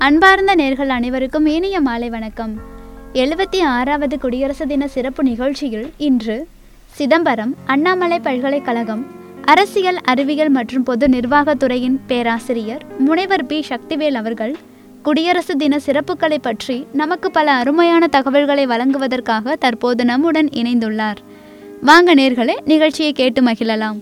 அன்பார்ந்த நேர்கள் அனைவருக்கும் இனிய மாலை வணக்கம் எழுபத்தி ஆறாவது குடியரசு தின சிறப்பு நிகழ்ச்சியில் இன்று சிதம்பரம் அண்ணாமலை பல்கலைக்கழகம் அரசியல் அறிவியல் மற்றும் பொது நிர்வாகத்துறையின் பேராசிரியர் முனைவர் பி சக்திவேல் அவர்கள் குடியரசு தின சிறப்புகளை பற்றி நமக்கு பல அருமையான தகவல்களை வழங்குவதற்காக தற்போது நம்முடன் இணைந்துள்ளார் வாங்க நேர்களே நிகழ்ச்சியை கேட்டு மகிழலாம்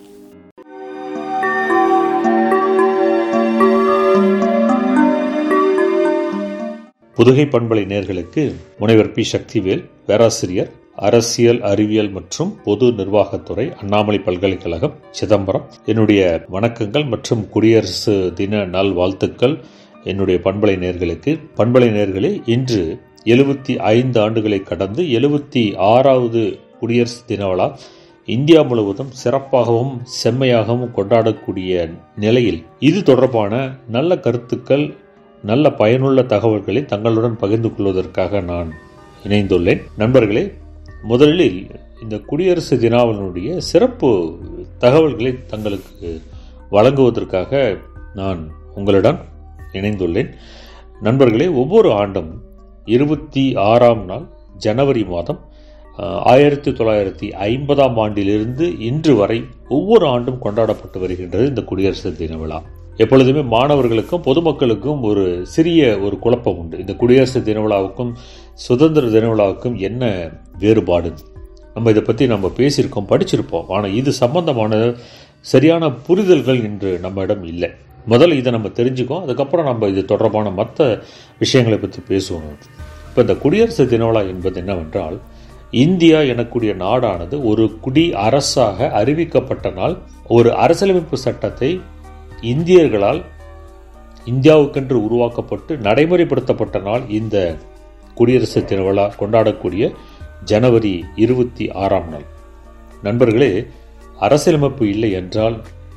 புதுகை பண்பலை நேர்களுக்கு முனைவர் பி சக்திவேல் பேராசிரியர் அரசியல் அறிவியல் மற்றும் பொது நிர்வாகத்துறை அண்ணாமலை பல்கலைக்கழகம் சிதம்பரம் என்னுடைய வணக்கங்கள் மற்றும் குடியரசு தின நல் வாழ்த்துக்கள் என்னுடைய பண்பலை நேர்களுக்கு பண்பலை நேர்களே இன்று எழுபத்தி ஐந்து ஆண்டுகளை கடந்து எழுபத்தி ஆறாவது குடியரசு தின விழா இந்தியா முழுவதும் சிறப்பாகவும் செம்மையாகவும் கொண்டாடக்கூடிய நிலையில் இது தொடர்பான நல்ல கருத்துக்கள் நல்ல பயனுள்ள தகவல்களை தங்களுடன் பகிர்ந்து கொள்வதற்காக நான் இணைந்துள்ளேன் நண்பர்களே முதலில் இந்த குடியரசு தினாவினுடைய சிறப்பு தகவல்களை தங்களுக்கு வழங்குவதற்காக நான் உங்களிடம் இணைந்துள்ளேன் நண்பர்களே ஒவ்வொரு ஆண்டும் இருபத்தி ஆறாம் நாள் ஜனவரி மாதம் ஆயிரத்தி தொள்ளாயிரத்தி ஐம்பதாம் ஆண்டிலிருந்து இன்று வரை ஒவ்வொரு ஆண்டும் கொண்டாடப்பட்டு வருகின்றது இந்த குடியரசு தின விழா எப்பொழுதுமே மாணவர்களுக்கும் பொதுமக்களுக்கும் ஒரு சிறிய ஒரு குழப்பம் உண்டு இந்த குடியரசு தின விழாவுக்கும் சுதந்திர தின விழாவுக்கும் என்ன வேறுபாடு நம்ம இதை பற்றி நம்ம பேசியிருக்கோம் படிச்சிருப்போம் ஆனால் இது சம்பந்தமான சரியான புரிதல்கள் இன்று நம்மிடம் இல்லை முதல்ல இதை நம்ம தெரிஞ்சுக்கோம் அதுக்கப்புறம் நம்ம இது தொடர்பான மற்ற விஷயங்களை பற்றி பேசுவோம் இப்போ இந்த குடியரசு தின விழா என்பது என்னவென்றால் இந்தியா எனக்கூடிய நாடானது ஒரு குடி அரசாக அறிவிக்கப்பட்ட நாள் ஒரு அரசியலமைப்பு சட்டத்தை இந்தியர்களால் இந்தியாவுக்கென்று உருவாக்கப்பட்டு நடைமுறைப்படுத்தப்பட்ட நாள் இந்த குடியரசு தின விழா கொண்டாடக்கூடிய ஜனவரி இருபத்தி ஆறாம் நாள் நண்பர்களே அரசியலமைப்பு இல்லை என்றால்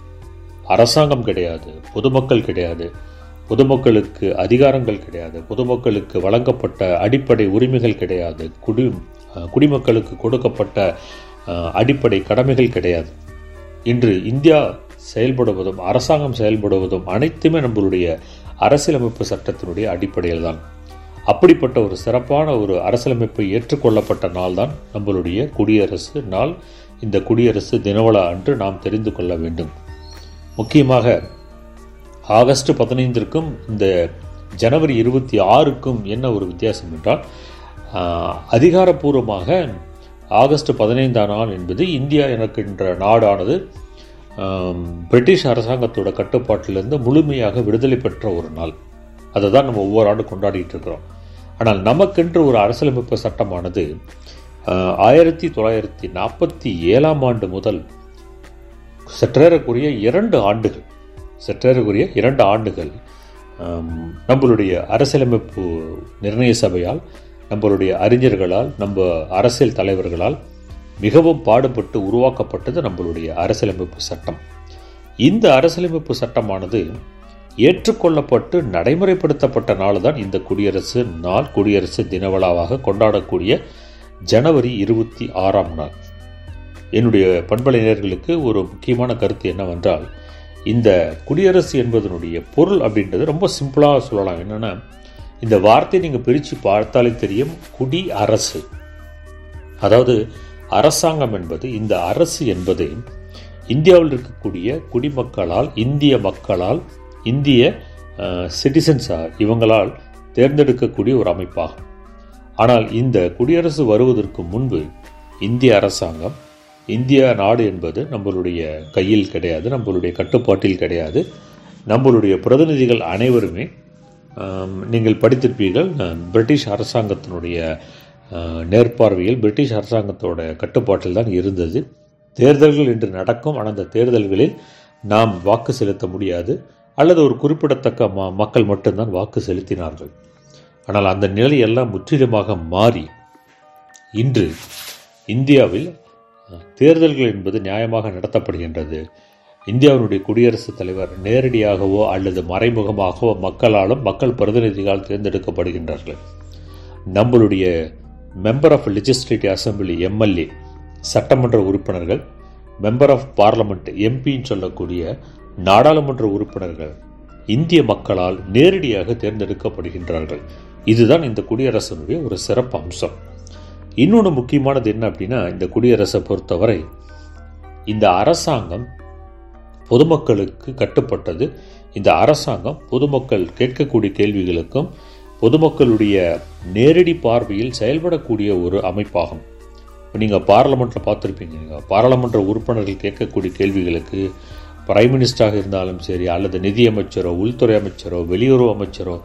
அரசாங்கம் கிடையாது பொதுமக்கள் கிடையாது பொதுமக்களுக்கு அதிகாரங்கள் கிடையாது பொதுமக்களுக்கு வழங்கப்பட்ட அடிப்படை உரிமைகள் கிடையாது குடி குடிமக்களுக்கு கொடுக்கப்பட்ட அடிப்படை கடமைகள் கிடையாது இன்று இந்தியா செயல்படுவதும் அரசாங்கம் செயல்படுவதும் அனைத்துமே நம்மளுடைய அரசியலமைப்பு சட்டத்தினுடைய அடிப்படையில் தான் அப்படிப்பட்ட ஒரு சிறப்பான ஒரு அரசியலமைப்பை ஏற்றுக்கொள்ளப்பட்ட நாள் தான் நம்மளுடைய குடியரசு நாள் இந்த குடியரசு தினவிழா அன்று நாம் தெரிந்து கொள்ள வேண்டும் முக்கியமாக ஆகஸ்ட் பதினைந்திற்கும் இந்த ஜனவரி இருபத்தி ஆறுக்கும் என்ன ஒரு வித்தியாசம் என்றால் அதிகாரப்பூர்வமாக ஆகஸ்ட் பதினைந்தாம் நாள் என்பது இந்தியா எனக்கின்ற நாடானது பிரிட்டிஷ் அரசாங்கத்தோட கட்டுப்பாட்டிலிருந்து முழுமையாக விடுதலை பெற்ற ஒரு நாள் அதை தான் நம்ம ஒவ்வொரு ஆண்டு கொண்டாடிட்டு இருக்கிறோம் ஆனால் நமக்கென்று ஒரு அரசியலமைப்பு சட்டமானது ஆயிரத்தி தொள்ளாயிரத்தி நாற்பத்தி ஏழாம் ஆண்டு முதல் சற்றேறக்குரிய இரண்டு ஆண்டுகள் சற்றேறக்குரிய இரண்டு ஆண்டுகள் நம்மளுடைய அரசியலமைப்பு நிர்ணய சபையால் நம்மளுடைய அறிஞர்களால் நம்ம அரசியல் தலைவர்களால் மிகவும் பாடுபட்டு உருவாக்கப்பட்டது நம்மளுடைய அரசியலமைப்பு சட்டம் இந்த அரசியலமைப்பு சட்டமானது ஏற்றுக்கொள்ளப்பட்டு நடைமுறைப்படுத்தப்பட்ட நாள் தான் இந்த குடியரசு நாள் குடியரசு தின விழாவாக கொண்டாடக்கூடிய ஜனவரி இருபத்தி ஆறாம் நாள் என்னுடைய பண்பலைஞர்களுக்கு ஒரு முக்கியமான கருத்து என்னவென்றால் இந்த குடியரசு என்பதனுடைய பொருள் அப்படின்றது ரொம்ப சிம்பிளாக சொல்லலாம் என்னென்னா இந்த வார்த்தையை நீங்கள் பிரித்து பார்த்தாலே தெரியும் குடி அரசு அதாவது அரசாங்கம் என்பது இந்த அரசு என்பது இந்தியாவில் இருக்கக்கூடிய குடிமக்களால் இந்திய மக்களால் இந்திய சிட்டிசன்ஸாக இவங்களால் தேர்ந்தெடுக்கக்கூடிய ஒரு அமைப்பாகும் ஆனால் இந்த குடியரசு வருவதற்கு முன்பு இந்திய அரசாங்கம் இந்திய நாடு என்பது நம்மளுடைய கையில் கிடையாது நம்மளுடைய கட்டுப்பாட்டில் கிடையாது நம்மளுடைய பிரதிநிதிகள் அனைவருமே நீங்கள் படித்திருப்பீர்கள் பிரிட்டிஷ் அரசாங்கத்தினுடைய நேர்பார்வையில் பிரிட்டிஷ் அரசாங்கத்தோட கட்டுப்பாட்டில் தான் இருந்தது தேர்தல்கள் இன்று நடக்கும் ஆனால் அந்த தேர்தல்களில் நாம் வாக்கு செலுத்த முடியாது அல்லது ஒரு குறிப்பிடத்தக்க ம மக்கள் மட்டும்தான் வாக்கு செலுத்தினார்கள் ஆனால் அந்த நிலையெல்லாம் முற்றிலுமாக மாறி இன்று இந்தியாவில் தேர்தல்கள் என்பது நியாயமாக நடத்தப்படுகின்றது இந்தியாவினுடைய குடியரசுத் தலைவர் நேரடியாகவோ அல்லது மறைமுகமாகவோ மக்களாலும் மக்கள் பிரதிநிதிகளால் தேர்ந்தெடுக்கப்படுகின்றார்கள் நம்மளுடைய member of legislative assembly MLA சட்டமன்ற உறுப்பினர்கள் மெம்பர் ஆஃப் பார்லமெண்ட் எம்பின்னு சொல்லக்கூடிய நாடாளுமன்ற உறுப்பினர்கள் இந்திய மக்களால் நேரடியாக தேர்ந்தெடுக்கப்படுகின்றார்கள் இதுதான் இந்த குடியரசனுடைய ஒரு சிறப்பு அம்சம் இன்னொன்று முக்கியமானது என்ன அப்படின்னா இந்த குடியரசை பொறுத்தவரை இந்த அரசாங்கம் பொதுமக்களுக்கு கட்டுப்பட்டது இந்த அரசாங்கம் பொதுமக்கள் கேட்கக்கூடிய கேள்விகளுக்கும் பொதுமக்களுடைய நேரடி பார்வையில் செயல்படக்கூடிய ஒரு அமைப்பாகும் இப்போ நீங்கள் பார்லமெண்ட்டில் பார்த்துருப்பீங்க நீங்கள் பாராளுமன்ற உறுப்பினர்கள் கேட்கக்கூடிய கேள்விகளுக்கு பிரைம் மினிஸ்டராக இருந்தாலும் சரி அல்லது நிதியமைச்சரோ உள்துறை அமைச்சரோ வெளியுறவு அமைச்சரோ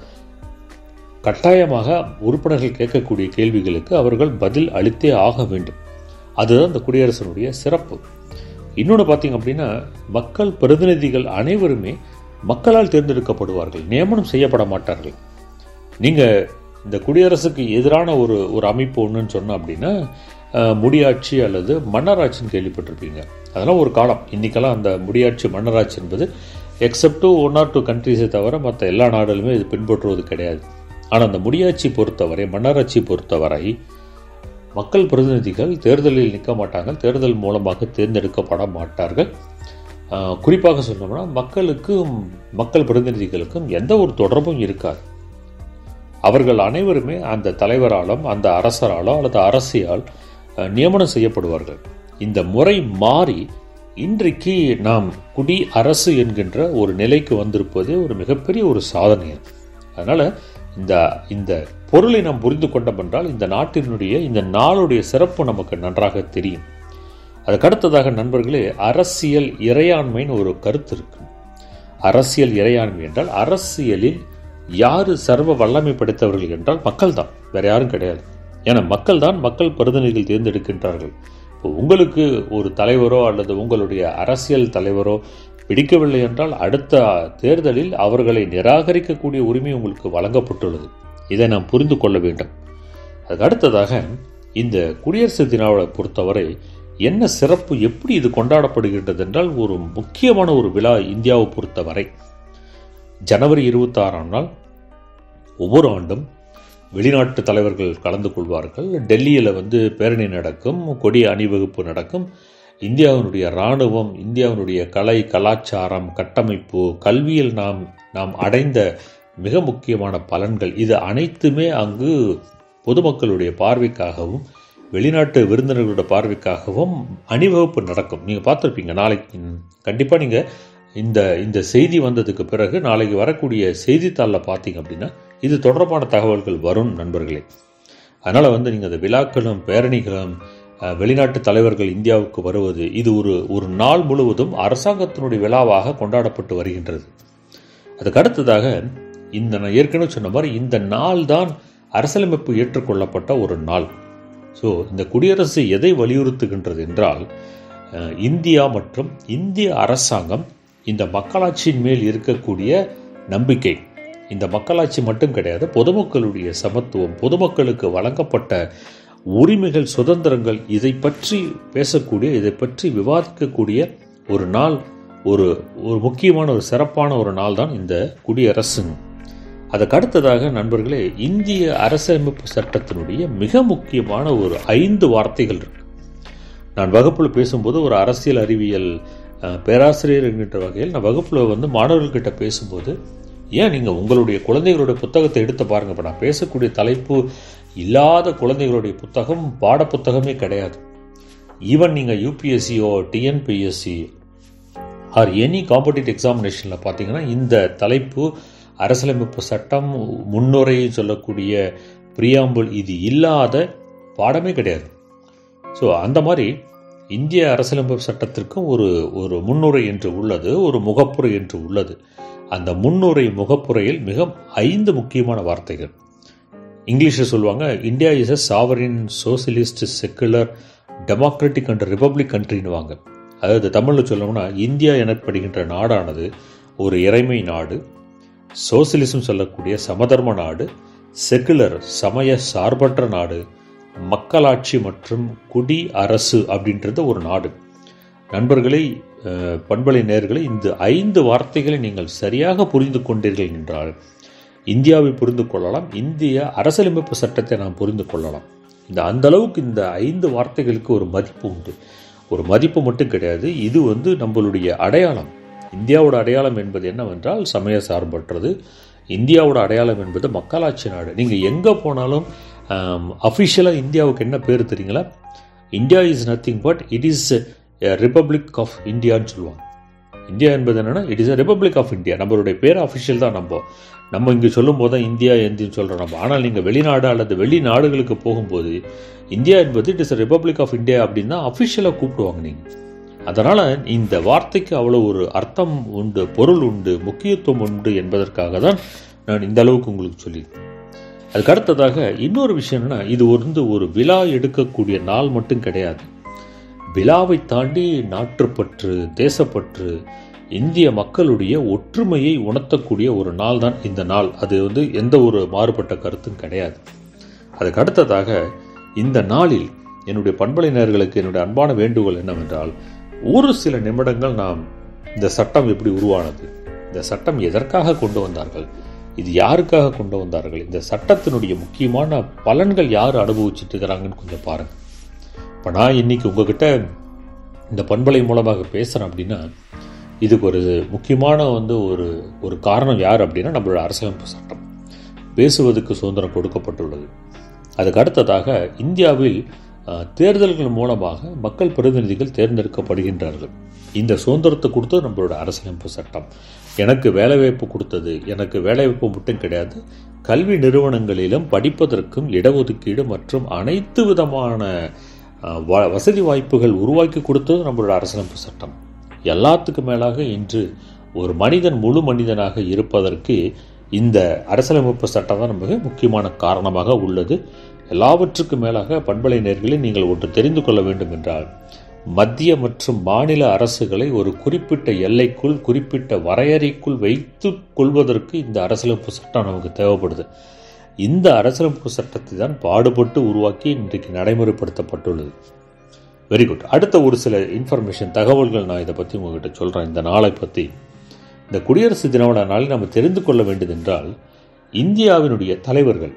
கட்டாயமாக உறுப்பினர்கள் கேட்கக்கூடிய கேள்விகளுக்கு அவர்கள் பதில் அளித்தே ஆக வேண்டும் அதுதான் இந்த குடியரசனுடைய சிறப்பு இன்னொன்று பார்த்தீங்க அப்படின்னா மக்கள் பிரதிநிதிகள் அனைவருமே மக்களால் தேர்ந்தெடுக்கப்படுவார்கள் நியமனம் செய்யப்பட மாட்டார்கள் நீங்கள் இந்த குடியரசுக்கு எதிரான ஒரு ஒரு அமைப்பு ஒன்றுன்னு சொன்னோம் அப்படின்னா அஹ், முடியாட்சி அல்லது மன்னராட்சின்னு கேள்விப்பட்டிருப்பீங்க அதெல்லாம் ஒரு காலம் இன்றைக்கெல்லாம் அந்த முடியாட்சி மன்னராட்சி என்பது எக்ஸப்ட் ஒன் ஆர் டூ கண்ட்ரீஸை தவிர மற்ற எல்லா நாடுகளுமே இது பின்பற்றுவது கிடையாது ஆனால் அந்த முடியாட்சி பொறுத்தவரை மன்னராட்சி பொறுத்தவரை மக்கள் பிரதிநிதிகள் தேர்தலில் நிற்க மாட்டாங்க தேர்தல் மூலமாக தேர்ந்தெடுக்கப்பட மாட்டார்கள் ஆஹ், குறிப்பாக சொன்னோம்னா மக்களுக்கும் மக்கள் பிரதிநிதிகளுக்கும் எந்த ஒரு தொடர்பும் இருக்காது அவர்கள் அனைவருமே அந்த தலைவராலும் அந்த அரசராலோ அல்லது அரசியால் அஹ், நியமனம் செய்யப்படுவார்கள் இந்த முறை மாறி இன்றைக்கு நாம் குடி அரசு என்கின்ற ஒரு நிலைக்கு வந்திருப்பதே ஒரு மிகப்பெரிய ஒரு சாதனை அதனால் இந்த இந்த பொருளை நாம் புரிந்து கொண்டோம் என்றால் இந்த நாட்டினுடைய இந்த நாளுடைய சிறப்பு நமக்கு நன்றாக தெரியும் அதுக்கடுத்ததாக நண்பர்களே அரசியல் இறையாண்மைன்னு ஒரு கருத்து இருக்கு அரசியல் இறையாண்மை என்றால் அரசியலில் யாரு சர்வ வல்லமை படைத்தவர்கள் என்றால் மக்கள் தான் வேற யாரும் கிடையாது ஏன்னா மக்கள் தான் மக்கள் பிரதிநிதிகள் தேர்ந்தெடுக்கின்றார்கள் இப்போ உங்களுக்கு ஒரு தலைவரோ அல்லது உங்களுடைய அரசியல் தலைவரோ பிடிக்கவில்லை என்றால் அடுத்த தேர்தலில் அவர்களை நிராகரிக்கக்கூடிய உரிமை உங்களுக்கு வழங்கப்பட்டுள்ளது இதை நாம் புரிந்து கொள்ள வேண்டும் அதுக்கு அடுத்ததாக இந்த குடியரசு தினாவை பொறுத்தவரை என்ன சிறப்பு எப்படி இது கொண்டாடப்படுகின்றது என்றால் ஒரு முக்கியமான ஒரு விழா இந்தியாவை பொறுத்தவரை ஜனவரி இருபத்தாறாம் நாள் ஒவ்வொரு ஆண்டும் வெளிநாட்டு தலைவர்கள் கலந்து கொள்வார்கள் டெல்லியில் வந்து பேரணி நடக்கும் கொடி அணிவகுப்பு நடக்கும் இந்தியாவினுடைய இராணுவம் இந்தியாவினுடைய கலை கலாச்சாரம் கட்டமைப்பு கல்வியில் நாம் நாம் அடைந்த மிக முக்கியமான பலன்கள் இது அனைத்துமே அங்கு பொதுமக்களுடைய பார்வைக்காகவும் வெளிநாட்டு விருந்தினர்களுடைய பார்வைக்காகவும் அணிவகுப்பு நடக்கும் நீங்கள் பார்த்துருப்பீங்க நாளைக்கு கண்டிப்பாக நீங்கள் இந்த இந்த செய்தி வந்ததுக்கு பிறகு நாளைக்கு வரக்கூடிய செய்தித்தாளில் பார்த்தீங்க அப்படின்னா இது தொடர்பான தகவல்கள் வரும் நண்பர்களே அதனால் வந்து நீங்கள் அந்த விழாக்களும் பேரணிகளும் அஹ், வெளிநாட்டு தலைவர்கள் இந்தியாவுக்கு வருவது இது ஒரு ஒரு நாள் முழுவதும் அரசாங்கத்தினுடைய விழாவாக கொண்டாடப்பட்டு வருகின்றது அதுக்கு அடுத்ததாக இந்த நான் ஏற்கனவே சொன்ன மாதிரி இந்த நாள் தான் அரசியலமைப்பு ஏற்றுக்கொள்ளப்பட்ட ஒரு நாள் ஸோ இந்த குடியரசு எதை வலியுறுத்துகின்றது என்றால் அஹ், இந்தியா மற்றும் இந்திய அரசாங்கம் இந்த மக்களாட்சியின் மேல் இருக்கக்கூடிய நம்பிக்கை இந்த மக்களாட்சி மட்டும் கிடையாது பொதுமக்களுடைய சமத்துவம் பொதுமக்களுக்கு வழங்கப்பட்ட உரிமைகள் சுதந்திரங்கள் இதை பற்றி பேசக்கூடிய இதை பற்றி விவாதிக்கக்கூடிய ஒரு நாள் ஒரு ஒரு முக்கியமான ஒரு சிறப்பான ஒரு நாள் தான் இந்த குடியரசு அதுக்கு அடுத்ததாக நண்பர்களே இந்திய அரசியலமைப்பு சட்டத்தினுடைய மிக முக்கியமான ஒரு ஐந்து வார்த்தைகள் இருக்கு நான் வகுப்பில் பேசும்போது ஒரு அரசியல் அறிவியல் அஹ், பேராசிரியர் என்கின்ற வகையில் நான் வகுப்பில் வந்து மாணவர்கள்கிட்ட பேசும்போது ஏன் நீங்கள் உங்களுடைய குழந்தைகளுடைய புத்தகத்தை எடுத்து பாருங்க இப்போ நான் பேசக்கூடிய தலைப்பு இல்லாத குழந்தைகளுடைய புத்தகம் பாட புத்தகமே கிடையாது ஈவன் நீங்கள் யூபிஎஸ்சியோ டிஎன்பிஎஸ்சி ஆர் எனி காம்படிட்டிவ் எக்ஸாமினேஷனில் பார்த்தீங்கன்னா இந்த தலைப்பு அரசியலமைப்பு சட்டம் முன்னுரை சொல்லக்கூடிய பிரியாம்பிள் இது இல்லாத பாடமே கிடையாது ஸோ அந்த மாதிரி இந்திய அரசியலமைப்பு சட்டத்திற்கும் ஒரு ஒரு முன்னுரை என்று உள்ளது ஒரு முகப்புரை என்று உள்ளது அந்த முன்னுரை முகப்புரையில் மிக ஐந்து முக்கியமான வார்த்தைகள் இங்கிலீஷில் சொல்லுவாங்க India is a sovereign socialist secular democratic and republic கண்ட்ரின்னுவாங்க அதாவது தமிழில் சொல்லணும்னா இந்தியா எனப்படுகின்ற நாடானது ஒரு இறைமை நாடு சோசியலிசம் சொல்லக்கூடிய சமதர்ம நாடு செக்குலர் சமய சார்பற்ற நாடு மக்களாட்சி மற்றும் குடி அரசு அப்படின்றது ஒரு நாடு நண்பர்களை அஹ், பண்பலை நேர்களை இந்த ஐந்து வார்த்தைகளை நீங்கள் சரியாக புரிந்து கொண்டீர்கள் என்றால் இந்தியாவை புரிந்து கொள்ளலாம் இந்திய அரசியலமைப்பு சட்டத்தை நாம் புரிந்து கொள்ளலாம் இந்த அந்த அளவுக்கு இந்த ஐந்து வார்த்தைகளுக்கு ஒரு மதிப்பு உண்டு ஒரு மதிப்பு மட்டும் கிடையாது இது வந்து நம்மளுடைய அடையாளம் இந்தியாவோட அடையாளம் என்பது என்னவென்றால் சமய சார்பற்றது இந்தியாவோட அடையாளம் என்பது மக்களாட்சி நாடு நீங்கள் எங்கே போனாலும் அஃபிஷியலாக இந்தியாவுக்கு என்ன பேர் தெரியுங்களா India is nothing but it is republic of இந்தியான்னு சொல்லுவாங்க இந்தியா என்பது என்னன்னா it is a republic of India நம்மளுடைய பேர் அஃபிஷியல் தான் நம்ம நம்ம இங்கே சொல்லும் போது தான் இந்தியா எந்தின்னு சொல்கிறோம் நம்ம ஆனால் நீங்கள் வெளிநாடு அல்லது வெளிநாடுகளுக்கு போகும்போது இந்தியா என்பது it is republic of India அப்படின்னு தான் அஃபிஷியலாக கூப்பிடுவாங்க நீங்கள் அதனால் இந்த வார்த்தைக்கு அவ்வளோ ஒரு அர்த்தம் உண்டு பொருள் உண்டு முக்கியத்துவம் உண்டு என்பதற்காக தான் நான் இந்த அளவுக்கு உங்களுக்கு சொல்லியிருக்கேன் அதுக்கு அடுத்ததாக இன்னொரு விஷயம் என்னன்னா இது வந்து ஒரு விழா எடுக்கக்கூடிய நாள் மட்டும் கிடையாது விழாவை தாண்டி நாட்டுப்பற்று தேசப்பற்று இந்திய மக்களுடைய ஒற்றுமையை உணர்த்தக்கூடிய ஒரு நாள் தான் இந்த நாள் அது வந்து எந்த ஒரு மாறுபட்ட கருத்தும் கிடையாது அதுக்கு அடுத்ததாக இந்த நாளில் என்னுடைய பண்பலையினர்களுக்கு என்னுடைய அன்பான வேண்டுகோள் என்னவென்றால் ஒரு சில நிமிடங்கள் நாம் இந்த சட்டம் எப்படி உருவானது இந்த சட்டம் எதற்காக கொண்டு வந்தார்கள் இது யாருக்காக கொண்டு வந்தார்கள் இந்த சட்டத்தினுடைய முக்கியமான பலன்கள் யார் அனுபவிச்சுட்டு இருக்கிறாங்கன்னு கொஞ்சம் பாருங்கள் இப்போ நான் இன்னைக்கு உங்ககிட்ட இந்த பண்பலை மூலமாக பேசுகிறேன் அப்படின்னா இதுக்கு ஒரு முக்கியமான வந்து ஒரு ஒரு காரணம் யார் அப்படின்னா நம்மளோட அரசியலமைப்பு சட்டம் பேசுவதற்கு சுதந்திரம் கொடுக்கப்பட்டுள்ளது அதுக்கு அடுத்ததாக இந்தியாவில் அஹ், தேர்தல்கள் மூலமாக மக்கள் பிரதிநிதிகள் தேர்ந்தெடுக்கப்படுகின்றார்கள் இந்த சுதந்திரத்தை கொடுத்தது நம்மளோட அரசியலமைப்பு சட்டம் எனக்கு வேலைவாய்ப்பு கொடுத்தது எனக்கு வேலைவாய்ப்பு மட்டும் கிடையாது கல்வி நிறுவனங்களிலும் படிப்பதற்கும் இடஒதுக்கீடு மற்றும் அனைத்து விதமான அஹ், வ- வசதி வாய்ப்புகள் உருவாக்கி கொடுத்தது நம்மளோட அரசியலமைப்பு சட்டம் எல்லாத்துக்கும் மேலாக இன்று ஒரு மனிதன் முழு மனிதனாக இருப்பதற்கு இந்த அரசியலமைப்பு சட்டம் தான் மிக முக்கியமான காரணமாக உள்ளது எல்லாவற்றுக்கும் மேலாக பண்பலை நேர்களில் நீங்கள் ஒன்று தெரிந்து கொள்ள வேண்டும் என்றால் மத்திய மற்றும் மாநில அரசுகளை ஒரு குறிப்பிட்ட எல்லைக்குள் குறிப்பிட்ட வரையறைக்குள் வைத்து கொள்வதற்கு இந்த அரசியலமைப்பு சட்டம் நமக்கு தேவைப்படுது இந்த அரசியலமைப்பு சட்டத்தை தான் பாடுபட்டு உருவாக்கி இன்றைக்கு நடைமுறைப்படுத்தப்பட்டுள்ளது வெரி குட் அடுத்த ஒரு சில இன்ஃபர்மேஷன் தகவல்கள் நான் இதை பற்றி உங்ககிட்ட சொல்கிறேன் இந்த நாளை பற்றி இந்த குடியரசு தினவிழா நாளில் நம்ம தெரிந்து கொள்ள வேண்டியதென்றால் இந்தியாவினுடைய தலைவர்கள்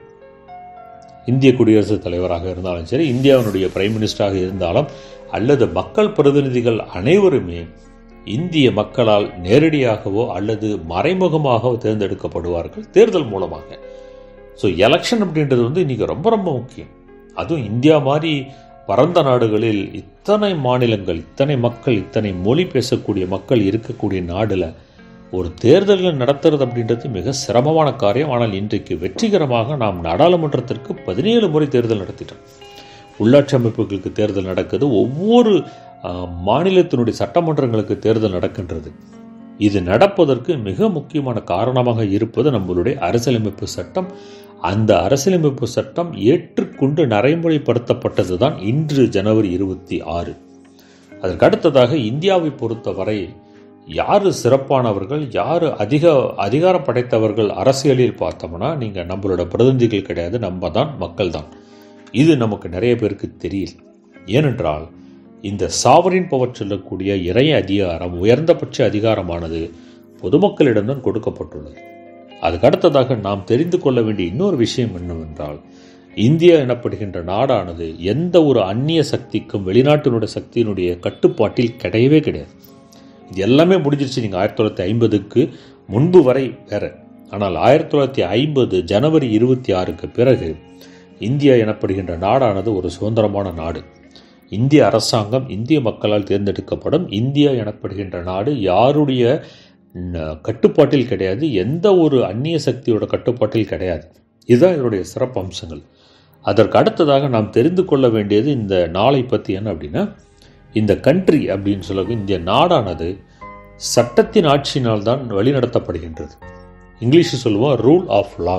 இந்திய குடியரசுத் தலைவராக இருந்தாலும் சரி இந்தியாவினுடைய பிரைம் மினிஸ்டராக இருந்தாலும் அல்லது மக்கள் பிரதிநிதிகள் அனைவருமே இந்திய மக்களால் நேரடியாகவோ அல்லது மறைமுகமாகவோ தேர்ந்தெடுக்கப்படுவார்கள் தேர்தல் மூலமாக ஸோ எலெக்ஷன் அப்படின்றது வந்து இன்னைக்கு ரொம்ப ரொம்ப முக்கியம் அதுவும் இந்தியா மாதிரி பரந்த நாடுகளில் இத்தனை மாநிலங்கள் இத்தனை மக்கள் இத்தனை மொழி பேசக்கூடிய மக்கள் இருக்கக்கூடிய நாடுல ஒரு தேர்தல்கள் நடத்துறது அப்படின்றது மிக சிரமமான காரியம் ஆனால் இன்றைக்கு வெற்றிகரமாக நாம் நாடாளுமன்றத்திற்கு பதினேழு முறை தேர்தல் நடத்திட்டோம் உள்ளாட்சி அமைப்புகளுக்கு தேர்தல் நடக்குது ஒவ்வொரு ஆ, மாநிலத்தினுடைய சட்டமன்றங்களுக்கு தேர்தல் நடக்கின்றது இது நடப்பதற்கு மிக முக்கியமான காரணமாக இருப்பது நம்மளுடைய அரசியலமைப்பு சட்டம் அந்த அரசியலமைப்பு சட்டம் ஏற்றுக்கொண்டு நடைமுறைப்படுத்தப்பட்டது தான் இன்று ஜனவரி இருபத்தி ஆறு அதற்கு அடுத்ததாக இந்தியாவை பொறுத்தவரை யார் சிறப்பானவர்கள் யார் அதிக அதிகாரம் படைத்தவர்கள் அரசியலில் பார்த்தோம்னா நீங்கள் நம்மளோட பிரதிநிதிகள் கிடையாது நம்ம தான் மக்கள் தான் இது நமக்கு நிறைய பேருக்கு தெரியல ஏனென்றால் இந்த சாவரின் பவர் சொல்லக்கூடிய இறை அதிகாரம் உயர்ந்தபட்ச அதிகாரமானது பொதுமக்களிடம்தான் கொடுக்கப்பட்டுள்ளது அதுக்கு அடுத்ததாக நாம் தெரிந்து கொள்ள வேண்டிய இன்னொரு விஷயம் என்னவென்றால் இந்தியா எனப்படுகின்ற நாடானது எந்த ஒரு அந்நிய சக்திக்கும் வெளிநாட்டினுடைய சக்தியினுடைய கட்டுப்பாட்டில் கிடையவே கிடையாது இது எல்லாமே முடிஞ்சிருச்சு நீங்கள் ஆயிரத்தி தொள்ளாயிரத்தி ஐம்பதுக்கு முன்பு வரை வேற ஆனால் ஆயிரத்தி தொள்ளாயிரத்தி ஐம்பது ஜனவரி இருபத்தி ஆறுக்கு பிறகு இந்தியா எனப்படுகின்ற நாடானது ஒரு சுதந்திரமான நாடு இந்திய அரசாங்கம் இந்திய மக்களால் தேர்ந்தெடுக்கப்படும் இந்தியா எனப்படுகின்ற நாடு யாருடைய ந- கட்டுப்பாட்டில் கிடையாது எந்த ஒரு அந்நிய சக்தியோட கட்டுப்பாட்டில் கிடையாது இதுதான் இதனுடைய சிறப்பு அம்சங்கள் அதற்கு அடுத்ததாக நாம் தெரிந்து கொள்ள வேண்டியது இந்த நாளை பற்றி என்ன அப்படின்னா இந்த கண்ட்ரி அப்படின்னு சொல்ல இந்த நாடானது சட்டத்தின் ஆட்சியினால் தான் வழிநடத்தப்படுகின்றது இங்கிலீஷ் சொல்லுவோம் rule of law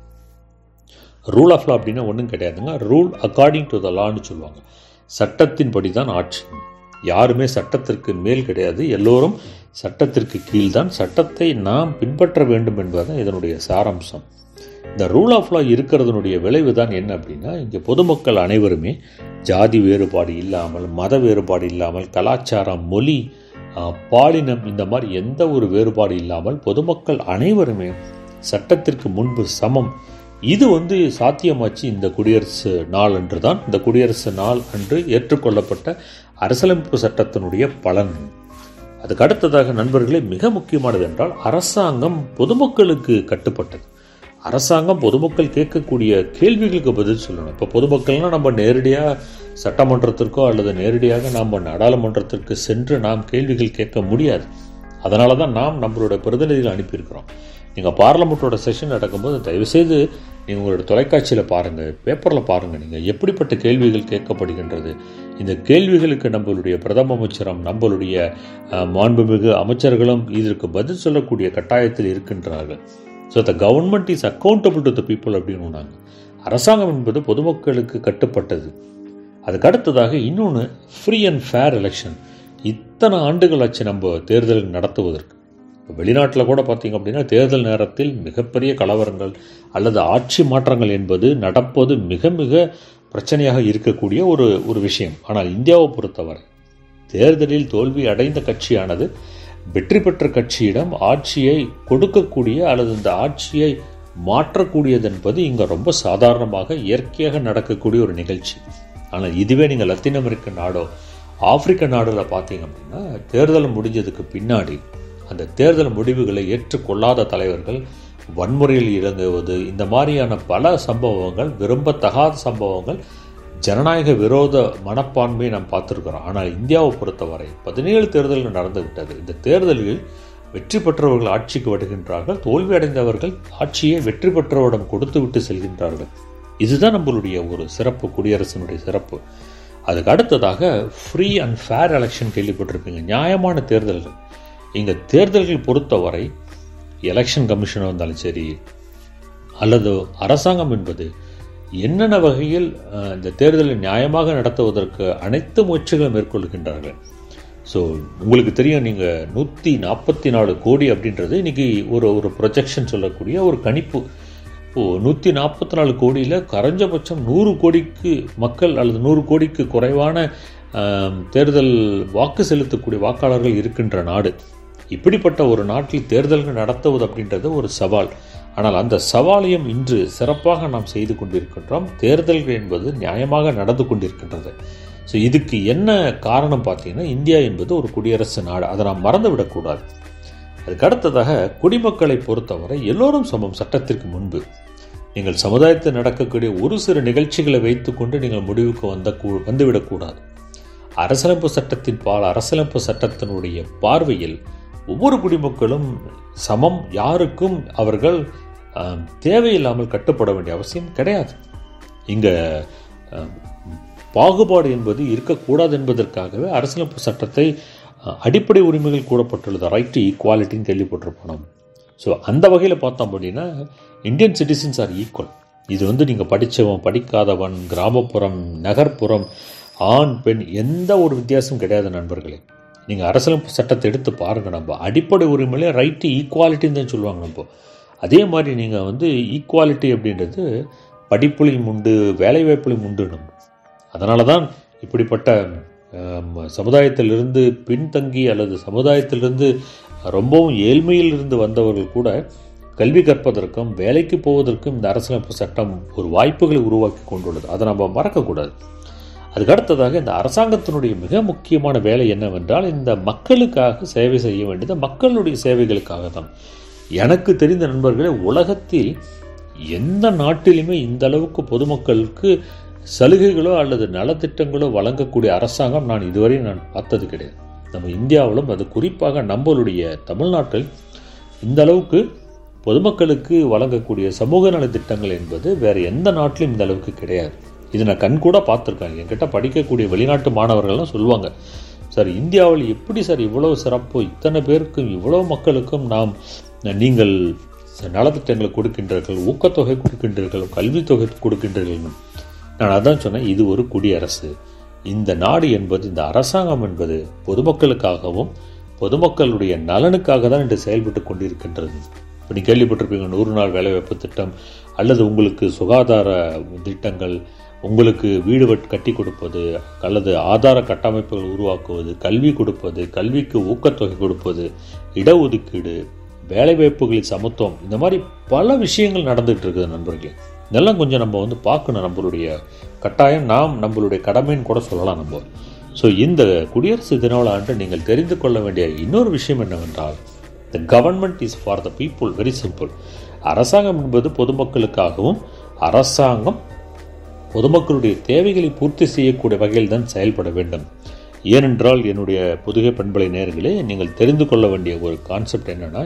rule of law அப்படின்னா ஒன்றும் கிடையாதுங்க ரூல் அக்கார்டிங் டு த லான்னு சொல்லுவாங்க சட்டத்தின்படி தான் ஆட்சி யாருமே சட்டத்திற்கு மேல் கிடையாது எல்லோரும் சட்டத்திற்கு கீழ்தான் சட்டத்தை நாம் பின்பற்ற வேண்டும் என்பதுதான் இதனுடைய சாராம்சம் இந்த ரூல் ஆஃப் லா இருக்கிறதுனுடைய விளைவு தான் என்ன அப்படின்னா இங்கே பொதுமக்கள் அனைவருமே ஜாதி வேறுபாடு இல்லாமல் மத வேறுபாடு இல்லாமல் கலாச்சாரம் மொழி ஆ, பாலினம் இந்த மாதிரி எந்த ஒரு வேறுபாடு இல்லாமல் பொதுமக்கள் அனைவருமே சட்டத்திற்கு முன்பு சமம் இது வந்து சாத்தியமாச்சு இந்த குடியரசு நாள் அன்று தான் இந்த குடியரசு நாள் அன்று ஏற்றுக்கொள்ளப்பட்ட அரசியலமைப்பு சட்டத்தினுடைய பலன் அதுக்கு அடுத்ததாக நண்பர்களே மிக முக்கியமானது என்றால் அரசாங்கம் பொதுமக்களுக்கு கட்டுப்பட்டது அரசாங்கம் பொதுமக்கள் கேட்கக்கூடிய கேள்விகளுக்கு பதில் சொல்லணும் இப்போ பொதுமக்கள்னா நம்ம நேரடியாக சட்டமன்றத்திற்கோ அல்லது நேரடியாக நாம் நாடாளுமன்றத்திற்கு சென்று நாம் கேள்விகள் கேட்க முடியாது அதனால தான் நாம் நம்மளோட பிரதிநிதிகளை அனுப்பியிருக்கிறோம் நீங்கள் பார்லமெண்ட்டோட செஷன் நடக்கும்போது தயவுசெய்து நீங்கள் உங்களோட தொலைக்காட்சியில் பாருங்கள் பேப்பரில் பாருங்கள் நீங்கள் எப்படிப்பட்ட கேள்விகள் கேட்கப்படுகின்றது இந்த கேள்விகளுக்கு நம்மளுடைய பிரதம அமைச்சரும் நம்மளுடைய அஹ், மாண்புமிகு அமைச்சர்களும் இதற்கு பதில் சொல்லக்கூடிய கட்டாயத்தில் இருக்கின்றார்கள் so the government is accountable to the people அப்படின்னு நாங்கள் அரசாங்கம் என்பது பொதுமக்களுக்கு கட்டுப்பட்டது அதுக்கு அடுத்ததாக இன்னொன்று ஃப்ரீ அண்ட் ஃபேர் எலெக்ஷன் இத்தனை ஆண்டுகள் ஆச்சு நம்ம தேர்தல் நடத்துவதற்கு இப்போ வெளிநாட்டில் கூட பார்த்தீங்க அப்படின்னா தேர்தல் நேரத்தில் மிகப்பெரிய கலவரங்கள் அல்லது ஆட்சி மாற்றங்கள் என்பது நடப்பது மிக மிக பிரச்சனையாக இருக்கக்கூடிய ஒரு ஒரு விஷயம் ஆனால் இந்தியாவை பொறுத்தவரை தேர்தலில் தோல்வி அடைந்த கட்சியானது வெற்றி பெற்ற கட்சியிடம் ஆட்சியை கொடுக்கக்கூடிய அல்லது இந்த ஆட்சியை மாற்றக்கூடியது என்பது இங்கே ரொம்ப சாதாரணமாக இயற்கையாக நடக்கக்கூடிய ஒரு நிகழ்ச்சி ஆனால் இதுவே நீங்கள் லத்தீன் அமெரிக்க நாடோ ஆப்பிரிக்க நாடுல பார்த்தீங்க அப்படின்னா தேர்தல் முடிஞ்சதுக்கு பின்னாடி அந்த தேர்தல் முடிவுகளை ஏற்றுக்கொள்ளாத தலைவர்கள் வன்முறையில் இறங்குவது இந்த மாதிரியான பல சம்பவங்கள் விரும்பத்தகாத சம்பவங்கள் ஜனநாயக விரோத மனப்பான்மையை நாம் பார்த்துருக்கிறோம் ஆனால் இந்தியாவை பொறுத்தவரை பதினேழு தேர்தல்கள் நடந்து விட்டது இந்த தேர்தலில் வெற்றி பெற்றவர்கள் ஆட்சிக்கு வருகின்றார்கள் தோல்வி அடைந்தவர்கள் ஆட்சியை வெற்றி பெற்றவரிடம் கொடுத்து விட்டு செல்கின்றார்கள் இதுதான் நம்மளுடைய ஒரு சிறப்பு குடியரசினுடைய சிறப்பு அதுக்கு அடுத்ததாக ஃப்ரீ அண்ட் ஃபேர் எலெக்ஷன் கேள்விப்பட்டிருப்பீங்க நியாயமான தேர்தல்கள் இங்கே தேர்தல்கள் பொறுத்தவரை எலெக்ஷன் கமிஷனாக இருந்தாலும் சரி அல்லது அரசாங்கம் என்பது என்னென்ன வகையில் அஹ், இந்த தேர்தலை நியாயமாக நடத்துவதற்கு அனைத்து முயற்சிகளும் மேற்கொள்கின்றார்கள் ஸோ உங்களுக்கு தெரியும் நீங்கள் நூற்றி நாற்பத்தி நாலு கோடி அப்படின்றது இன்னைக்கு ஒரு ஒரு ப்ரொஜெக்ஷன் சொல்லக்கூடிய ஒரு கணிப்பு இப்போது நூற்றி நாற்பத்தி நாலு கோடியில் குறைஞ்சபட்சம் நூறு கோடிக்கு மக்கள் அல்லது நூறு கோடிக்கு குறைவான ஆம், தேர்தல் வாக்கு செலுத்தக்கூடிய வாக்காளர்கள் இருக்கின்ற நாடு இப்படிப்பட்ட ஒரு நாட்டில் தேர்தல்கள் நடத்துவது அப்படின்றது ஒரு சவால் ஆனால் அந்த சவாலையும் இன்று சிறப்பாக நாம் செய்து கொண்டிருக்கின்றோம் தேர்தல்கள் என்பது நியாயமாக நடந்து கொண்டிருக்கின்றது ஸோ இதுக்கு என்ன காரணம் பார்த்தீங்கன்னா இந்தியா என்பது ஒரு குடியரசு நாடு அதை நாம் மறந்துவிடக்கூடாது அதுக்கு அடுத்ததாக குடிமக்களை பொறுத்தவரை எல்லோரும் சமம் சட்டத்திற்கு முன்பு நீங்கள் சமுதாயத்தில் நடக்கக்கூடிய ஒரு சில நிகழ்ச்சிகளை வைத்துக்கொண்டு நீங்கள் முடிவுக்கு வந்த கூ- வந்துவிடக்கூடாது அரசியலமைப்பு சட்டத்தின் பால் அரசியலமைப்பு சட்டத்தினுடைய பார்வையில் ஒவ்வொரு குடிமக்களும் சமம் யாருக்கும் அவர்கள் ஆம், தேவையில்லாமல் கட்டுப்பட வேண்டிய அவசியம் கிடையாது இங்கே பாகுபாடு என்பது இருக்கக்கூடாது என்பதற்காகவே அரசியலமைப்பு சட்டத்தை அஹ், அடிப்படை உரிமைகள் கூடப்பட்டுள்ளது ரைட் டு ஈக்குவாலிட்டின்னு கேள்விப்பட்டிருப்போம் ஸோ அந்த வகையில் பார்த்தோம் அப்படின்னா இந்தியன் சிட்டிசன்ஸ் ஆர் ஈக்குவல் இது வந்து நீங்கள் படித்தவன் படிக்காதவன் கிராமப்புறம் நகர்ப்புறம் ஆண் பெண் எந்த ஒரு வித்தியாசமும் கிடையாது நண்பர்களே நீங்கள் அரசியலமைப்பு சட்டத்தை எடுத்து பாருங்கள் நம்ம அடிப்படை உரிமையிலே ரைட் டு ஈக்குவாலிட்டின்னு தான் சொல்லுவாங்க நம்ம அதே மாதிரி நீங்கள் வந்து ஈக்குவாலிட்டி அப்படின்றது படிப்புலையும் உண்டு வேலைவாய்ப்புலையும் உண்டு நம்ம அதனால தான் இப்படிப்பட்ட ஆம், சமுதாயத்திலிருந்து பின்தங்கி அல்லது சமுதாயத்திலிருந்து ரொம்பவும் ஏழ்மையில் இருந்து வந்தவர்கள் கூட கல்வி கற்பதற்கும் வேலைக்கு போவதற்கும் இந்த அரசியலமைப்பு சட்டம் ஒரு வாய்ப்புகளை உருவாக்கி கொண்டுள்ளது அதை நம்ம மறக்கக்கூடாது அதுக்கு அடுத்ததாக இந்த அரசாங்கத்தினுடைய மிக முக்கியமான வேலை என்னவென்றால் இந்த மக்களுக்காக சேவை செய்ய வேண்டியது மக்களுடைய சேவைகளுக்காக தான் எனக்கு தெரிந்த நண்பர்களே உலகத்தில் எந்த நாட்டிலுமே இந்த அளவுக்கு பொதுமக்களுக்கு சலுகைகளோ அல்லது நலத்திட்டங்களோ வழங்கக்கூடிய அரசாங்கம் நான் இதுவரை நான் பார்த்தது கிடையாது நம்ம இந்தியாவிலும் அது குறிப்பாக நம்மளுடைய தமிழ்நாட்டில் இந்த அளவுக்கு பொதுமக்களுக்கு வழங்கக்கூடிய சமூக நலத்திட்டங்கள் என்பது வேறு எந்த நாட்டிலும் இந்த அளவுக்கு கிடையாது இது நான் கண்கூட பார்த்துருக்கேன் என்கிட்ட படிக்கக்கூடிய வெளிநாட்டு மாணவர்கள்லாம் சொல்லுவாங்க சார் இந்தியாவில் எப்படி சார் இவ்வளவு சிறப்பு இத்தனை பேருக்கும் இவ்வளவு மக்களுக்கும் நாம் நீங்கள் நலத்திட்டங்களை கொடுக்கின்றீர்கள் ஊக்கத்தொகை கொடுக்கின்றீர்கள் கல்வித்தொகை கொடுக்கின்றீர்கள் நான் அதான் சொன்னேன் இது ஒரு குடியரசு இந்த நாடு என்பது இந்த அரசாங்கம் என்பது பொதுமக்களுக்காகவும் பொதுமக்களுடைய நலனுக்காக தான் இன்று செயல்பட்டு கொண்டிருக்கின்றது இப்போ நீ கேள்விப்பட்டிருப்பீங்க நூறு நாள் வேலைவாய்ப்பு திட்டம் அல்லது உங்களுக்கு சுகாதார திட்டங்கள் உங்களுக்கு வீடு வட் கட்டி கொடுப்பது அல்லது ஆதார கட்டமைப்புகள் உருவாக்குவது கல்வி கொடுப்பது கல்விக்கு ஊக்கத்தொகை கொடுப்பது இடஒதுக்கீடு வேலைவாய்ப்புகளில் சமத்துவம் இந்த மாதிரி பல விஷயங்கள் நடந்துகிட்டு இருக்குது நண்பர்களே இதெல்லாம் கொஞ்சம் நம்ம வந்து பார்க்கணும் நம்மளுடைய கட்டாயம் நாம் நம்மளுடைய கடமைன்னு கூட சொல்லலாம் நம்ம ஸோ இந்த குடியரசு தின விழா அன்று நீங்கள் தெரிந்து கொள்ள வேண்டிய இன்னொரு விஷயம் என்னவென்றால் the government is for the people very simple அரசாங்கம் என்பது பொதுமக்களுக்காகவும் அரசாங்கம் பொதுமக்களுடைய தேவைகளை பூர்த்தி செய்யக்கூடிய வகையில் தான் செயல்பட வேண்டும் ஏனென்றால் என்னுடைய புதுகை பண்பலை நேர்களே நீங்கள் தெரிந்து கொள்ள வேண்டிய ஒரு கான்செப்ட் என்னென்னா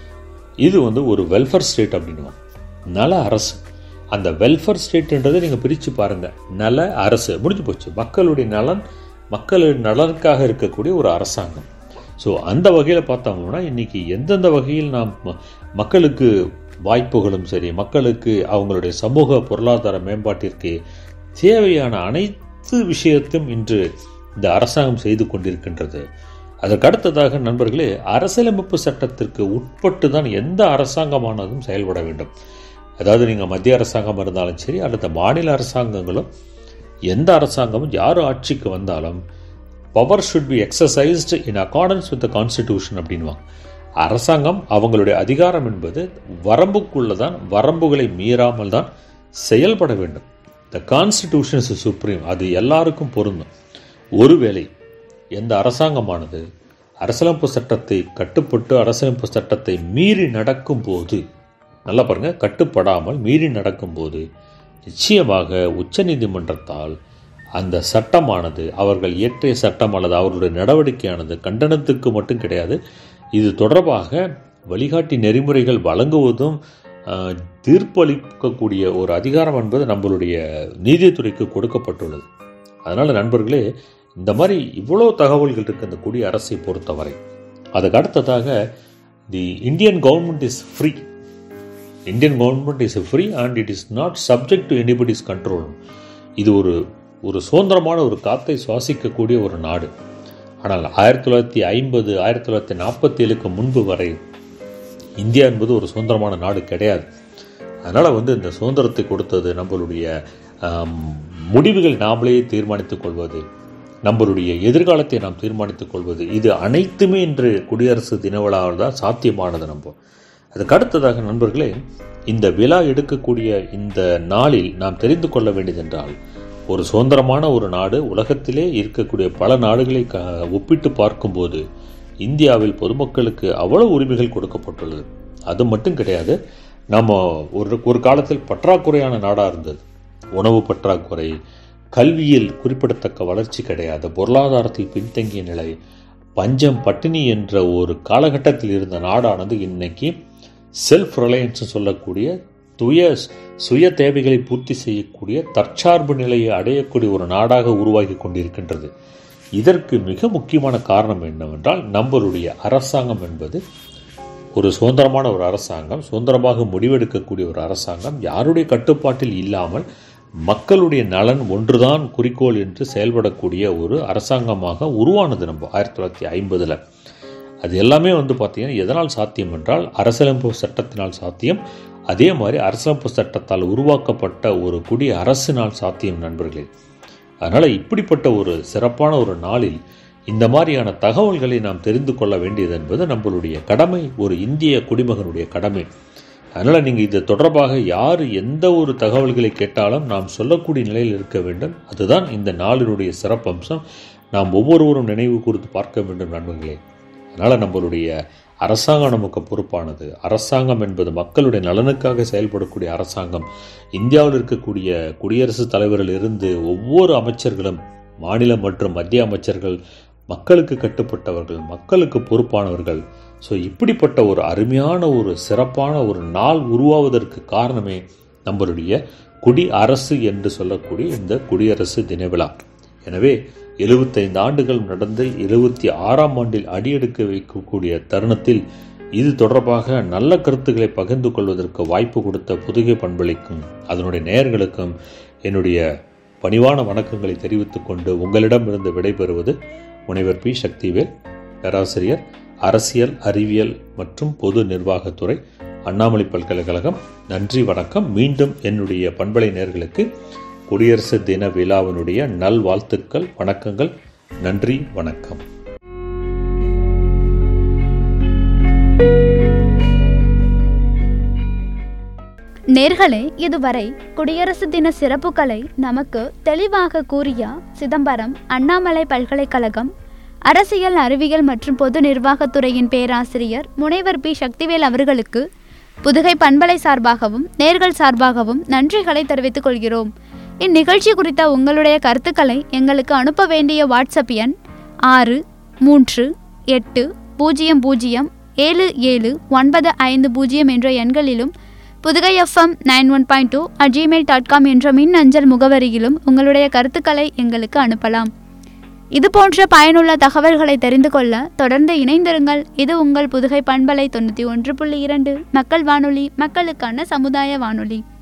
இது வந்து ஒரு வெல்ஃபேர் ஸ்டேட் அப்படின்னுவோம் நல அரசு அந்த வெல்ஃபேர் ஸ்டேட்ன்றதை நீங்கள் பிரித்து பாருங்கள் நல அரசு முடிஞ்சு போச்சு மக்களுடைய நலன் மக்களுடைய நலனுக்காக இருக்கக்கூடிய ஒரு அரசாங்கம் ஸோ அந்த வகையில் பார்த்தோம்னா இன்றைக்கி எந்தெந்த வகையில் நாம் ம- மக்களுக்கு வாய்ப்புகளும் சரி மக்களுக்கு அவங்களுடைய சமூக பொருளாதார மேம்பாட்டிற்கு தேவையான அனைத்து விஷயத்தையும் இன்று இந்த அரசாங்கம் செய்து கொண்டிருக்கின்றது அதற்கு அடுத்ததாக நண்பர்களே அரசியலமைப்பு சட்டத்திற்கு உட்பட்டு தான் எந்த அரசாங்கமானதும் செயல்பட வேண்டும் அதாவது நீங்கள் மத்திய அரசாங்கம் இருந்தாலும் சரி அல்லது மாநில அரசாங்கங்களும் எந்த அரசாங்கமும் யார் ஆட்சிக்கு வந்தாலும் power should be exercised in accordance with the constitution அப்படின்வாங்க அரசாங்கம் அவங்களுடைய அதிகாரம் என்பது வரம்புக்குள்ள தான் வரம்புகளை மீறாமல் தான் செயல்பட வேண்டும் த கான்ஸ்டிடியூஷன் இஸ் சுப்ரீம் அது எல்லாருக்கும் பொருந்தும் ஒருவேளை எந்த அரசாங்கமானது அரசியலமைப்பு சட்டத்தை கட்டுப்பட்டு அரசியலமைப்பு சட்டத்தை மீறி நடக்கும் போது நல்லா பாருங்க கட்டுப்படாமல் மீறி நடக்கும்போது நிச்சயமாக உச்சநீதிமன்றத்தால் அந்த சட்டமானது அவர்கள் இயற்றிய சட்டம் அல்லது அவர்களுடைய நடவடிக்கையானது கண்டனத்துக்கு மட்டும் கிடையாது இது தொடர்பாக வழிகாட்டி நெறிமுறைகள் வழங்குவதும் ஆஹ், தீர்ப்பளிக்கக்கூடிய ஒரு அதிகாரம் என்பது நம்மளுடைய நீதித்துறைக்கு கொடுக்கப்பட்டுள்ளது அதனால் நண்பர்களே இந்த மாதிரி இவ்வளோ தகவல்கள் இருக்கு இந்த குடி அரசை பொறுத்தவரை அதுக்கு அடுத்ததாக the Indian government is free Indian government is free and it is not subject to anybody's control இது ஒரு ஒரு சுதந்திரமான ஒரு காத்தை சுவாசிக்கக்கூடிய ஒரு நாடு ஆனால் ஆயிரத்தி தொள்ளாயிரத்தி ஐம்பது ஆயிரத்தி தொள்ளாயிரத்தி நாற்பத்தி ஏழுக்கு முன்பு வரை இந்தியா என்பது ஒரு சுதந்திரமான நாடு கிடையாது அதனால் வந்து இந்த சுதந்திரத்தை கொடுத்தது நம்மளுடைய ஆம், முடிவுகள் நாமளே தீர்மானித்துக் கொள்வது நம்மளுடைய எதிர்காலத்தை நாம் தீர்மானித்துக் கொள்வது இது அனைத்துமே இன்று குடியரசு தின விழாவில் தான் சாத்தியமானது நம்ம அதுக்கு அடுத்ததாக நண்பர்களே இந்த விழா எடுக்கக்கூடிய இந்த நாளில் நாம் தெரிந்து கொள்ள வேண்டியதென்றால் ஒரு சுதந்திரமான ஒரு நாடு உலகத்திலே இருக்கக்கூடிய பல நாடுகளை க ஒப்பிட்டு பார்க்கும்போது இந்தியாவில் பொதுமக்களுக்கு அவ்வளவு உரிமைகள் கொடுக்கப்பட்டுள்ளது அது மட்டும் கிடையாது நம்ம ஒரு ஒரு காலத்தில் பற்றாக்குறையான நாடாக இருந்தது உணவு பற்றாக்குறை கல்வியில் குறிப்பிடத்தக்க வளர்ச்சி கிடையாது பொருளாதாரத்தில் பின்தங்கிய நிலை பஞ்சம் பட்டினி என்ற ஒரு காலகட்டத்தில் இருந்த நாடானது இன்னைக்கு செல்ஃப் ரிலையன்ஸ் சொல்லக்கூடிய துய சுய தேவைகளை பூர்த்தி செய்யக்கூடிய தற்சார்பு நிலையை அடையக்கூடிய ஒரு நாடாக உருவாகி கொண்டிருக்கின்றது இதற்கு மிக முக்கியமான காரணம் என்னவென்றால் நம்மளுடைய அரசாங்கம் என்பது ஒரு சுதந்திரமான ஒரு அரசாங்கம் சுதந்திரமாக முடிவெடுக்கக்கூடிய ஒரு அரசாங்கம் யாருடைய கட்டுப்பாட்டில் இல்லாமல் மக்களுடைய நலன் ஒன்றுதான் குறிக்கோள் என்று செயல்படக்கூடிய ஒரு அரசாங்கமாக உருவானது நம்ம ஆயிரத்தி தொள்ளாயிரத்தி ஐம்பதில் அது எல்லாமே வந்து பார்த்தீங்கன்னா எதனால் சாத்தியம் என்றால் அரசியலமைப்பு சட்டத்தினால் சாத்தியம் அதே மாதிரி அரசியலமைப்பு சட்டத்தால் உருவாக்கப்பட்ட ஒரு குடி அரசினால் சாத்தியம் நண்பர்களே அதனால் இப்படிப்பட்ட ஒரு சிறப்பான ஒரு நாளில் இந்த மாதிரியான தகவல்களை நாம் தெரிந்து கொள்ள வேண்டியது என்பது நம்மளுடைய கடமை ஒரு இந்திய குடிமகனுடைய கடமை அதனால் நீங்கள் இது தொடர்பாக யார் எந்த ஒரு தகவல்களை கேட்டாலும் நாம் சொல்லக்கூடிய நிலையில் இருக்க வேண்டும் அதுதான் இந்த நாளினுடைய சிறப்பம்சம் நாம் ஒவ்வொருவரும் நினைவு கூர்ந்து பார்க்க வேண்டும் நண்பர்களே அதனால் நம்மளுடைய அரசாங்கம் நமக்கு பொறுப்பானது அரசாங்கம் என்பது மக்களுடைய நலனுக்காக செயல்படக்கூடிய அரசாங்கம் இந்தியாவில் இருக்கக்கூடிய குடியரசுத் தலைவரில் இருந்து ஒவ்வொரு அமைச்சர்களும் மாநில மற்றும் மத்திய அமைச்சர்கள் மக்களுக்கு கட்டுப்பட்டவர்கள் மக்களுக்கு பொறுப்பானவர்கள் ஸோ இப்படிப்பட்ட ஒரு அருமையான ஒரு சிறப்பான ஒரு நாள் உருவாவதற்கு காரணமே நம்மளுடைய குடி அரசு என்று சொல்லக்கூடிய இந்த குடியரசு தின விழா எனவே எழுபத்தைந்து ஆண்டுகள் நடந்து எழுபத்தி ஆறாம் ஆண்டில் அடியெடுக்க வைக்கக்கூடிய தருணத்தில் இது தொடர்பாக நல்ல கருத்துக்களை பகிர்ந்து கொள்வதற்கு வாய்ப்பு கொடுத்த புதுகை பண்பளிக்கும் அதனுடைய நேயர்களுக்கும் என்னுடைய பணிவான வணக்கங்களை தெரிவித்துக் கொண்டு உங்களிடமிருந்து விடைபெறுவது முனைவர் பி சக்திவேல் பேராசிரியர் அரசியல் அறிவியல் மற்றும் பொது நிர்வாகத்துறை அண்ணாமலை பல்கலைக்கழகம் நன்றி வணக்கம் மீண்டும் என்னுடைய பண்பலை நேர்களுக்கு குடியரசு தின விழாவினுடைய நல்வாழ்த்துக்கள் வணக்கங்கள் நன்றி வணக்கம் நேர்களே இதுவரை குடியரசு தின சிறப்புகளை நமக்கு தெளிவாக கூறிய சிதம்பரம் அண்ணாமலை பல்கலைக்கழகம் அரசியல் அறிவியல் மற்றும் பொது நிர்வாகத்துறையின் பேராசிரியர் முனைவர் பி சக்திவேல் அவர்களுக்கு புதுகை பண்பலை சார்பாகவும் நேர்கள் சார்பாகவும் நன்றிகளை தெரிவித்துக் கொள்கிறோம் இந்நிகழ்ச்சி குறித்த உங்களுடைய கருத்துக்களை எங்களுக்கு அனுப்ப வேண்டிய வாட்ஸ்அப் எண் ஆறு மூன்று எட்டு பூஜ்ஜியம் பூஜ்ஜியம் ஏழு ஏழு ஒன்பது ஐந்து பூஜ்ஜியம் என்ற எண்களிலும் Pudugai FM nine one point two at Gmail dot com என்ற மின் அஞ்சல் முகவரியிலும் உங்களுடைய கருத்துக்களை எங்களுக்கு அனுப்பலாம் இது போன்ற பயனுள்ள தகவல்களை தெரிந்து கொள்ள தொடர்ந்து இணைந்திருங்கள் இது உங்கள் புதுகை பண்பலை தொண்ணூற்றி ஒன்று புள்ளி இரண்டு மக்கள் வானொலி மக்களுக்கான சமுதாய வானொலி